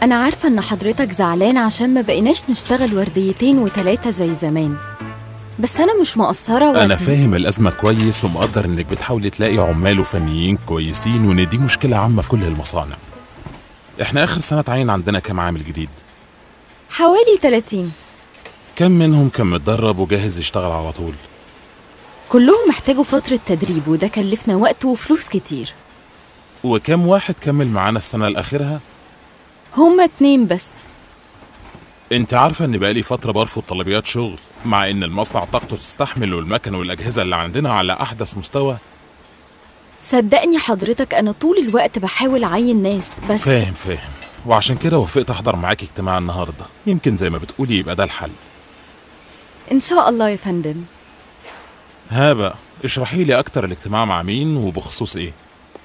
أنا عارفة إن حضرتك زعلان عشان ما بقيناش نشتغل ورديتين وتلاتة زي زمان بس أنا مش مقصرة ولا أنا فاهم الأزمة كويس ومقدر إنك بتحاولي تلاقي عمال وفنيين كويسين وإن دي مشكلة عامة في كل المصانع. إحنا آخر سنة اتعين عندنا كام عامل جديد؟ حوالي 30 كم منهم كان متدرب وجاهز يشتغل على طول؟ كلهم محتاجوا فترة تدريب وده كلفنا وقت وفلوس كتير وكم واحد كمل معانا السنة الأخيرها؟ هما اتنين بس أنت عارفة إن بقالي فترة برفض طلبيات شغل مع إن المصنع طاقته تستحمل والمكن والأجهزة اللي عندنا على أحدث مستوى صدقني حضرتك أنا طول الوقت بحاول أعين ناس بس فاهم فاهم وعشان كده وافقت أحضر معاكي اجتماع النهاردة يمكن زي ما بتقولي يبقى ده الحل إن شاء الله يا فندم ها بقى اشرحي لي أكتر الاجتماع مع مين وبخصوص إيه؟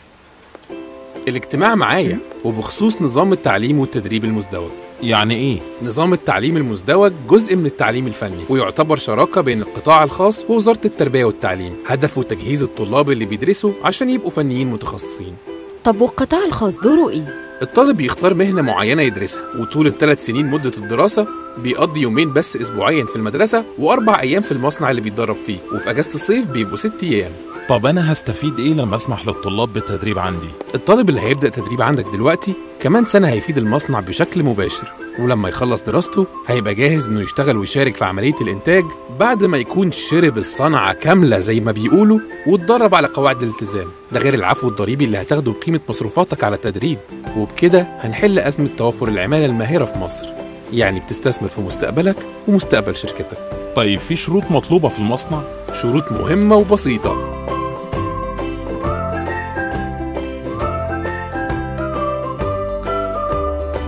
الاجتماع معايا وبخصوص نظام التعليم والتدريب المزدوج يعني إيه؟ نظام التعليم المزدوج جزء من التعليم الفني ويعتبر شراكة بين القطاع الخاص ووزارة التربية والتعليم هدفه تجهيز الطلاب اللي بيدرسوا عشان يبقوا فنيين متخصصين طب والقطاع الخاص دوره إيه؟ الطالب يختار مهنة معينة يدرسها وطول الثلاث سنين مدة الدراسة بيقضي يومين بس أسبوعيا في المدرسة وأربع أيام في المصنع اللي بيتدرب فيه وفي أجازة الصيف بيبقوا ست أيام طب أنا هستفيد إيه لما أسمح للطلاب بالتدريب عندي؟ الطالب اللي هيبدأ تدريب عندك دلوقتي كمان سنة هيفيد المصنع بشكل مباشر ولما يخلص دراسته هيبقى جاهز انه يشتغل ويشارك في عملية الإنتاج بعد ما يكون شرب الصنعة كاملة زي ما بيقولوا واتدرب على قواعد الالتزام ده غير العفو الضريبي اللي هتاخده بقيمة مصروفاتك على التدريب وبكده هنحل أزمة توفر العمالة الماهرة في مصر يعني بتستثمر في مستقبلك ومستقبل شركتك طيب في شروط مطلوبة في المصنع؟ شروط مهمة وبسيطة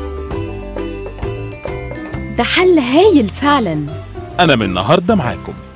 ده حل هايل فعلا أنا من النهاردة معاكم